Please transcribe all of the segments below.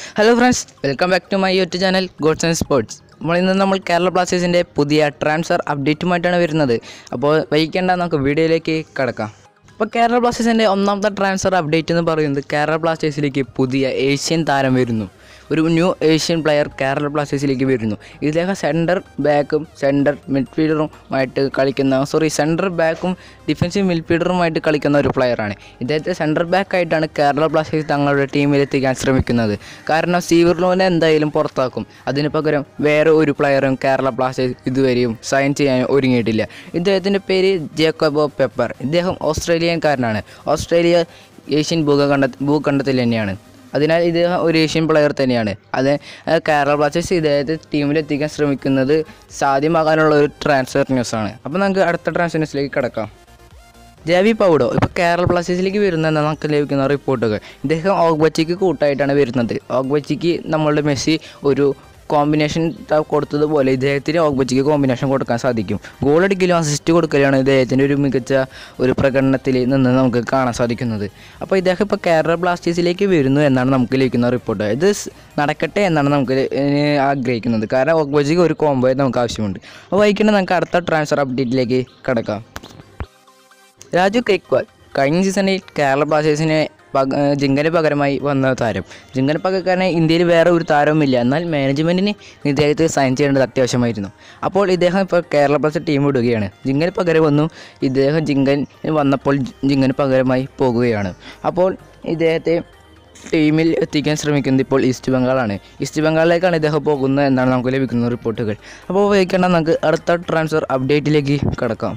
hello friends welcome back to my YouTube channel gods and sports നമ്മൾ ഇന്ന് നമ്മൾ കേരള ബ്ലാസ്റ്റേഴ്സിൻ്റെ പുതിയ ട്രാൻസ്ഫർ അപ്ഡേറ്റുമായിട്ടാണ് വരുന്നത് അപ്പോൾ വൈകിക്കേണ്ട നമുക്ക് വീഡിയോയിലേക്ക് കിടക്കാം അപ്പോൾ കേരള ബ്ലാസ്റ്റേഴ്സിൻ്റെ ഒന്നാമത്തെ ട്രാൻസ്ഫർ അപ്ഡേറ്റ് എന്ന് പറയുന്നത് കേരള ബ്ലാസ്റ്റേഴ്സിലേക്ക് പുതിയ ഏഷ്യൻ താരം വരുന്നു ഒരു ന്യൂ ഏഷ്യൻ പ്ലെയർ കേരള ബ്ലാസ്റ്റേഴ്സിലേക്ക് വരുന്നു ഇദ്ദേഹം സെൻറ്റർ ബാക്കും സെൻറ്റർ മിഡ്ഫീൽഡറുമായിട്ട് കളിക്കുന്ന സോറി സെൻറ്റർ ബാക്കും ഡിഫൻസീവ് മിഡ്ഫീൽഡറുമായിട്ട് കളിക്കുന്ന ഒരു പ്ലെയറാണ് ഇദ്ദേഹത്തെ സെൻറ്റർ ബാക്കായിട്ടാണ് കേരള ബ്ലാസ്റ്റേഴ്സ് തങ്ങളുടെ ടീമിലെത്തിക്കാൻ ശ്രമിക്കുന്നത് കാരണം സീവർലോനെ എന്തായാലും പുറത്താക്കും അതിന് പകരം വേറെ ഒരു പ്ലെയറും കേരള ബ്ലാസ്റ്റേഴ്സ് ഇതുവരെയും സൈൻ ചെയ്യാൻ ഒരുങ്ങിയിട്ടില്ല ഇദ്ദേഹത്തിൻ്റെ പേര് ജേക്കബോ പെപ്പർ ഇദ്ദേഹം ഓസ്ട്രേലിയൻകാരനാണ് ഓസ്ട്രേലിയ ഏഷ്യൻ ഭൂഖണ്ഡ ഭൂഖണ്ഡത്തിൽ തന്നെയാണ് അതിനാൽ ഇദ്ദേഹം ഒരു ഏഷ്യൻ പ്ലെയർ തന്നെയാണ് അത് ആ, കേരള ബ്ലാസ്റ്റേഴ്സ് ഇദ്ദേഹത്തെ ടീമിലെത്തിക്കാൻ ശ്രമിക്കുന്നത് സാധ്യമാകാനുള്ള ഒരു ട്രാൻസ്ഫർ ന്യൂസാണ് അപ്പോൾ നമുക്ക് അടുത്ത ട്രാൻസ്ഫർ ന്യൂസിലേക്ക് കിടക്കാം ജേവി പൗഡോ ഇപ്പോൾ കേരള ബ്ലാസ്റ്റേഴ്സിലേക്ക് വരുന്ന നമുക്ക് ലഭിക്കുന്ന റിപ്പോർട്ടുകൾ ഇദ്ദേഹം ഓഗ്ബച്ചിക്ക് കൂട്ടായിട്ടാണ് വരുന്നത് ഓഗ്ബച്ചിക്ക് നമ്മളുടെ മെസ്സി ഒരു കോമ്പിനേഷൻ കൊടുത്തതുപോലെ ഇദ്ദേഹത്തിന് ഓഗ്ബച്ചിക്ക് കോമ്പിനേഷൻ കൊടുക്കാൻ സാധിക്കും ഗോൾ അടിക്കലും അസിസ്റ്റ് കൊടുക്കലാണ് ഇദ്ദേഹത്തിൻ്റെ ഒരു മികച്ച ഒരു പ്രകടനത്തിൽ നിന്ന് നമുക്ക് കാണാൻ സാധിക്കുന്നത് അപ്പോൾ ഇദ്ദേഹം ഇപ്പോൾ കേരള ബ്ലാസ്റ്റേഴ്സിലേക്ക് വരുന്നു എന്നാണ് നമുക്ക് ലഭിക്കുന്ന റിപ്പോർട്ട് ഇത് സ് നടക്കട്ടെ എന്നാണ് നമുക്ക് ഏഹ് ആഗ്രഹിക്കുന്നത് കാരണം ഓഗ്ബച്ചിക്ക് ഒരു കോംബോ നമുക്ക് ആവശ്യമുണ്ട് അപ്പോൾ വൈകിട്ട് നമുക്ക് അടുത്ത ട്രാൻസ്ഫർ അപ്ഡേറ്റിലേക്ക് കിടക്കാം രാജു കൈക്വാൾ കഴിഞ്ഞ സീസണിൽ കേരള ബ്ലാസ്റ്റേഴ്സിനെ പക ജിങ്കന് പകരമായി വന്ന താരം ജിങ്കന് പകരക്കാരനെ ഇന്ത്യയിൽ വേറെ ഒരു താരവുമില്ല എന്നാൽ മാനേജ്മെൻറ്റിന് ഇദ്ദേഹത്തെ സൈൻ ചെയ്യേണ്ടത് അത്യാവശ്യമായിരുന്നു അപ്പോൾ ഇദ്ദേഹം ഇപ്പോൾ കേരള ബ്ലാസ്റ്റേഴ്സ് ടീം വിടുകയാണ് ജിങ്കന് പകരം വന്നു ഇദ്ദേഹം ജിങ്കൻ വന്നപ്പോൾ ജിങ്കന് പകരമായി പോകുകയാണ് അപ്പോൾ ഇദ്ദേഹത്തെ ടീമിൽ എത്തിക്കാൻ ശ്രമിക്കുന്നത് ഇപ്പോൾ ഈസ്റ്റ് ബംഗാളാണ് ഈസ്റ്റ് ബംഗാളിലേക്കാണ് ഇദ്ദേഹം പോകുന്നത് എന്നാണ് നമുക്ക് ലഭിക്കുന്ന റിപ്പോർട്ടുകൾ അപ്പോൾ വഹിക്കേണ്ട നമുക്ക് അടുത്ത ട്രാൻസ്ഫർ അപ്ഡേറ്റിലേക്ക് കിടക്കാം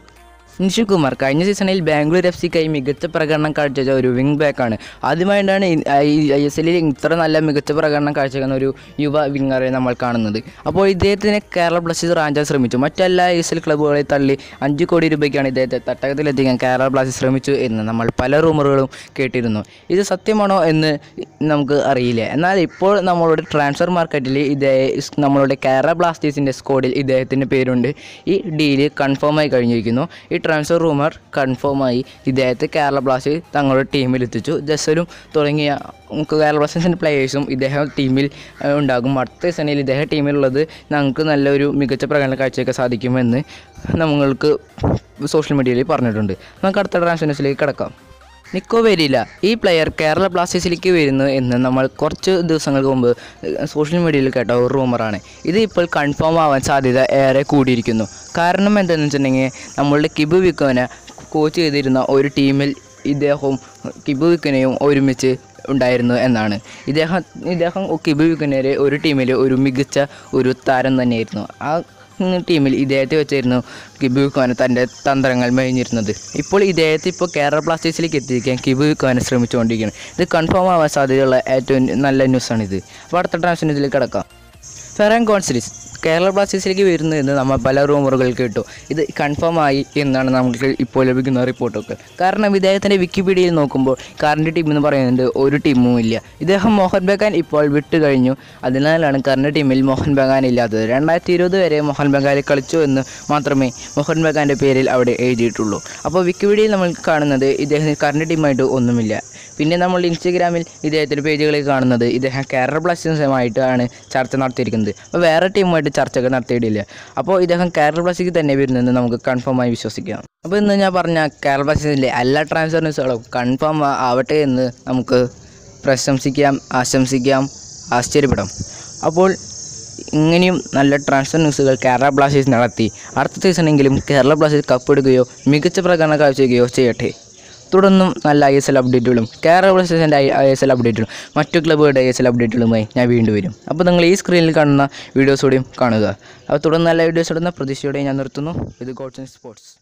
നിഷു കുമാർ കഴിഞ്ഞ സീസണിൽ ബാംഗ്ലൂർ എഫ് സിക്കായി മികച്ച പ്രകടനം കാഴ്ചവെച്ച ഒരു വിങ് ബാക്കാണ് ആദ്യമായിട്ടാണ് ഐ എസ് എല്ലിൽ ഇത്ര നല്ല മികച്ച പ്രകടനം കാഴ്ചവെക്കുന്ന ഒരു യുവ വിങ്ങറെ നമ്മൾ കാണുന്നത് അപ്പോൾ ഇദ്ദേഹത്തിന് കേരള ബ്ലാസ്റ്റേഴ്സ് റാഞ്ചാൻ ശ്രമിച്ചു മറ്റെല്ലാ ഐ എസ് എൽ ക്ലബ്ബുകളെ തള്ളി അഞ്ച് കോടി രൂപയ്ക്കാണ് ഇദ്ദേഹത്തെ തട്ടകത്തിലെത്തിക്കാൻ കേരള ബ്ലാസ്റ്റേഴ്സ് ശ്രമിച്ചു എന്ന് നമ്മൾ പല റൂമറുകളും കേട്ടിരുന്നു ഇത് സത്യമാണോ എന്ന് നമുക്ക് അറിയില്ല എന്നാൽ ഇപ്പോൾ നമ്മളുടെ ട്രാൻസ്ഫർ മാർക്കറ്റിൽ ഇതേ നമ്മളുടെ കേരള ബ്ലാസ്റ്റേഴ്സിൻ്റെ സ്കോഡിൽ ഇദ്ദേഹത്തിൻ്റെ പേരുണ്ട് ഈ ഡീല് കൺഫേമായി കഴിഞ്ഞിരിക്കുന്നു ഈ ട്രാൻസ്ഫർ റൂമർ കൺഫേമായി ഇദ്ദേഹത്തെ കേരള ബ്ലാസ്റ്റേഴ്സ് തങ്ങളുടെ ടീമിൽ എത്തിച്ചു ജസലും തുടങ്ങിയ നമുക്ക് കേരള ബ്ലാസ്റ്റേഴ്സിൻ്റെ പ്ലേയേഴ്സും ഇദ്ദേഹം ടീമിൽ ഏഹ്, ഉണ്ടാകും അടുത്ത സീസണിൽ ഇദ്ദേഹം ടീമിലുള്ളത് ഞങ്ങൾക്ക് നല്ലൊരു മികച്ച പ്രകടനം കാഴ്ചവെക്കാൻ സാധിക്കുമെന്ന് നമ്മൾക്ക് സോഷ്യൽ മീഡിയയിൽ പറഞ്ഞിട്ടുണ്ട് നമുക്ക് അടുത്ത ട്രാൻസ്ഫേഴ്സിലേക്ക് കിടക്കാം നിക്കോ വെരില ഈ പ്ലെയർ കേരള ബ്ലാസ്റ്റേഴ്സിലേക്ക് വരുന്നു എന്ന് നമ്മൾ കുറച്ച് ദിവസങ്ങൾക്ക് മുമ്പ് ഏഹ്, സോഷ്യൽ മീഡിയയിൽ കേട്ട ഒരു റൂമറാണ് ഇത് ഇപ്പോൾ കൺഫേം ആവാൻ സാധ്യത ഏറെ കൂടിയിരിക്കുന്നു കാരണം എന്താണെന്ന് വെച്ചിട്ടുണ്ടെങ്കിൽ നമ്മളുടെ കിബു വിക്കോനെ കോച്ച് ചെയ്തിരുന്ന ഒരു ടീമിൽ ഇദ്ദേഹവും കിബു വിക്കനെയും ഒരുമിച്ച് ഉണ്ടായിരുന്നു എന്നാണ് ഇദ്ദേഹം ഇദ്ദേഹം കിബു വിക്കനരെ ഒരു ടീമിൽ ഒരു മികച്ച ഒരു താരം തന്നെയായിരുന്നു ആ ഉം, ടീമിൽ ഇദ്ദേഹത്തെ വെച്ചായിരുന്നു കിബു ഖാൻ തൻ്റെ തന്ത്രങ്ങൾ മെഴിഞ്ഞിരുന്നത് ഇപ്പോൾ ഇദ്ദേഹത്തെ ഇപ്പോൾ കേരള ബ്ലാസ്റ്റേഴ്സിലേക്ക് എത്തിക്കാൻ കിബു ഖാൻ ശ്രമിച്ചുകൊണ്ടിരിക്കുകയാണ് ഇത് കൺഫേം ആവാൻ സാധ്യതയുള്ള ഏറ്റവും നല്ല ന്യൂസാണിത് അപ്പോൾ അടുത്ത ട്രാൻസ്ഫറിലേക്ക് കിടക്കാം ഫെറാൻ കോൺസിലിസ് കേരള ബ്ലാസ്റ്റേഴ്സിലേക്ക് വരുന്നു എന്ന് നമ്മൾ പല റൂമറുകൾ കേട്ടു ഇത് കൺഫേം ആയി എന്നാണ് നമുക്ക് ഇപ്പോൾ ലഭിക്കുന്ന റിപ്പോർട്ടൊക്കെ കാരണം ഇദ്ദേഹത്തിൻ്റെ വിക്കിപീഡിയയിൽ നോക്കുമ്പോൾ കറണ്ട് ടീം എന്ന് പറയുന്നത് ഒരു ടീമും ഇല്ല ഇദ്ദേഹം മോഹൻ ബഗാൻ ഇപ്പോൾ വിട്ടു കഴിഞ്ഞു അതിനാലാണ് കറണ്ട് ടീമിൽ മോഹൻ ബഗാൻ ഇല്ലാത്തത് രണ്ടായിരത്തി ഇരുപത് വരെ മോഹൻ ബഗാനിൽ കളിച്ചു എന്ന് മാത്രമേ മോഹൻ ബഗാൻ്റെ പേരിൽ അവിടെ എഴുതിയിട്ടുള്ളൂ അപ്പോൾ വിക്കിപീഡിയയിൽ നമ്മൾ കാണുന്നത് ഇദ്ദേഹത്തിന് കറണ്ട് ടീമായിട്ട് ഒന്നുമില്ല പിന്നെ നമ്മൾ ഇൻസ്റ്റഗ്രാമിൽ ഇദ്ദേഹത്തിൻ്റെ പേജുകളിൽ കാണുന്നത് ഇദ്ദേഹം കേരള ബ്ലാസ്റ്റേഴ്സുമായിട്ടാണ് ചർച്ച നടത്തിയിരിക്കുന്നത് അപ്പോൾ വേറെ ടീമുമായിട്ട് ചർച്ചകൾ നടത്തിയിട്ടില്ല അപ്പോൾ ഇദ്ദേഹം കേരള ബ്ലാസ്റ്റേഴ്സിൽ തന്നെ വരുന്നെന്ന് നമുക്ക് കൺഫേമായി വിശ്വസിക്കാം അപ്പോൾ ഇന്ന് ഞാൻ പറഞ്ഞ കേരള ബ്ലാസ്റ്റേഴ്സിലെ എല്ലാ ട്രാൻസ്ഫർ ന്യൂസുകളും കൺഫേം ആവട്ടെ എന്ന് നമുക്ക് പ്രശംസിക്കാം ആശംസിക്കാം ആശ്ചര്യപ്പെടാം അപ്പോൾ ഇങ്ങനെയും നല്ല ട്രാൻസ്ഫർ ന്യൂസുകൾ കേരള ബ്ലാസ്റ്റേഴ്സ് നടത്തി അടുത്ത സീസണെങ്കിലും കേരള ബ്ലാസ്റ്റേഴ്സ് കപ്പെടുകയോ മികച്ച പ്രകടനം കാഴ്ചവെക്കുകയോ ചെയ്യട്ടെ തുടർന്നും നല്ല ഐ എസ് എൽ അപ്ഡേറ്റുകളും കേരള ബ്ലാസ്റ്റേഴ്സിൻ്റെ ഐ എസ് എൽ അപ്ഡേറ്റുകളും മറ്റു ക്ലബ്ബുകളുടെ ഐ എസ് എൽ അപ്ഡേറ്റുകളുമായി ഞാൻ വീണ്ടും വരും അപ്പോൾ നിങ്ങൾ ഈ സ്ക്രീനിൽ കാണുന്ന വീഡിയോസോടെയും കാണുക അപ്പോൾ തുടർന്ന് നല്ല വീഡിയോസ് ഇടുന്ന പ്രതീക്ഷയോടെ ഞാൻ നിർത്തുന്നു ഇത് ഗോഡ്സ് സ്പോർട്സ്